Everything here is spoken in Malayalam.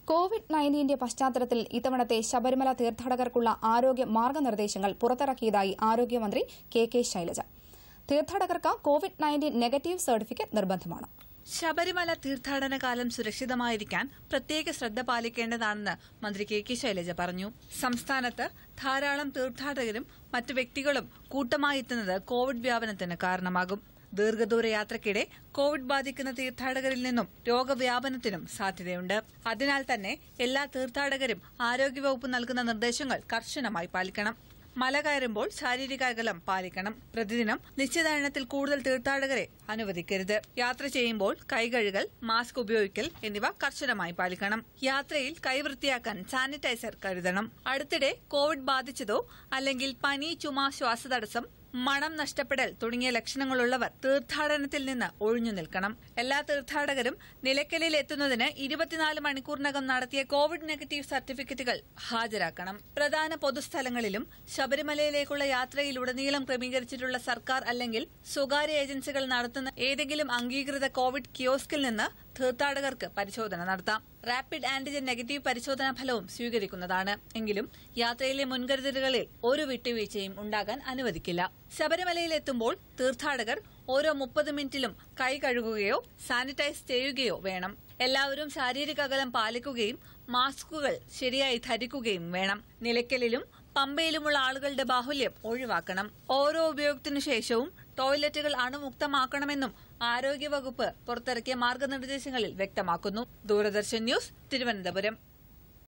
കോവിഡ് നയൻറ്റീന്റെ പശ്ചാത്തലത്തിൽ ഇത്തവണത്തെ ശബരിമല തീർത്ഥാടകർക്കുള്ള ആരോഗ്യ മാർഗനിർദ്ദേശങ്ങൾ പുറത്തിറക്കിയതായി ആരോഗ്യമന്ത്രി കെ കെ ശൈലജ തീർത്ഥാടകർക്ക് കോവിഡ് നയൻറ്റീൻ നെഗറ്റീവ് സർട്ടിഫിക്കറ്റ് നിർബന്ധമാണ് ശബരിമല തീർത്ഥാടന കാലം സുരക്ഷിതമായിരിക്കാൻ പ്രത്യേക ശ്രദ്ധ പാലിക്കേണ്ടതാണെന്ന് മന്ത്രി കെ കെ ശൈലജ പറഞ്ഞു സംസ്ഥാനത്ത് ധാരാളം തീർത്ഥാടകരും മറ്റു വ്യക്തികളും കൂട്ടമായി എത്തുന്നത് കോവിഡ് വ്യാപനത്തിന് കാരണമാകും ദീർഘദൂര യാത്രയ്ക്കിടെ കോവിഡ് ബാധിക്കുന്ന തീർത്ഥാടകരിൽ നിന്നും രോഗവ്യാപനത്തിനും സാധ്യതയുണ്ട് അതിനാൽ തന്നെ എല്ലാ തീർത്ഥാടകരും ആരോഗ്യവകുപ്പ് നൽകുന്ന നിർദ്ദേശങ്ങൾ കർശനമായി പാലിക്കണം മല കയറുമ്പോൾ ശാരീരിക അകലം പാലിക്കണം പ്രതിദിനം നിശ്ചിത എണ്ണത്തിൽ കൂടുതൽ തീർത്ഥാടകരെ അനുവദിക്കരുത് യാത്ര ചെയ്യുമ്പോൾ കൈകഴുകൽ മാസ്ക് ഉപയോഗിക്കൽ എന്നിവ കർശനമായി പാലിക്കണം യാത്രയിൽ കൈ വൃത്തിയാക്കാൻ സാനിറ്റൈസർ കരുതണം അടുത്തിടെ കോവിഡ് ബാധിച്ചതോ അല്ലെങ്കിൽ പനി ചുമ ശ്വാസതടസ്സം മണം നഷ്ടപ്പെടൽ തുടങ്ങിയ ലക്ഷണങ്ങളുള്ളവർ തീർത്ഥാടനത്തിൽ നിന്ന് ഒഴിഞ്ഞു നിൽക്കണം എല്ലാ തീർത്ഥാടകരും നിലയ്ക്കലിൽ എത്തുന്നതിന് ഇരുപത്തിനാല് മണിക്കൂറിനകം നടത്തിയ കോവിഡ് നെഗറ്റീവ് സർട്ടിഫിക്കറ്റുകൾ ഹാജരാക്കണം പ്രധാന പൊതുസ്ഥലങ്ങളിലും ശബരിമലയിലേക്കുള്ള യാത്രയിലുടനീളം ക്രമീകരിച്ചിട്ടുള്ള സർക്കാർ അല്ലെങ്കിൽ സ്വകാര്യ ഏജൻസികൾ നടത്തുന്ന ഏതെങ്കിലും അംഗീകൃത കോവിഡ് കിയോസ്കിൽ നിന്ന് തീർത്ഥാടകർക്ക് പരിശോധന നടത്താം റാപ്പിഡ് ആന്റിജൻ നെഗറ്റീവ് പരിശോധനാ ഫലവും സ്വീകരിക്കുന്നതാണ് എങ്കിലും യാത്രയിലെ മുൻകരുതലുകളിൽ ഒരു വിട്ടുവീഴ്ചയും ഉണ്ടാകാൻ അനുവദിക്കില്ല ശബരിമലയിൽ എത്തുമ്പോൾ തീർത്ഥാടകർ ഓരോ മുപ്പത് മിനിറ്റിലും കൈ കഴുകുകയോ സാനിറ്റൈസ് ചെയ്യുകയോ വേണം എല്ലാവരും ശാരീരിക അകലം പാലിക്കുകയും മാസ്കുകൾ ശരിയായി ധരിക്കുകയും വേണം നിലയ്ക്കലിലും പമ്പയിലുമുള്ള ആളുകളുടെ ബാഹുല്യം ഒഴിവാക്കണം ഓരോ ഉപയോഗത്തിനു ശേഷവും ടോയ്ലറ്റുകൾ അണുമുക്തമാക്കണമെന്നും ആരോഗ്യവകുപ്പ് പുറത്തിറക്കിയ മാർഗനിർദ്ദേശങ്ങളിൽ വ്യക്തമാക്കുന്നു ദൂരദർശൻ ന്യൂസ് തിരുവനന്തപുരം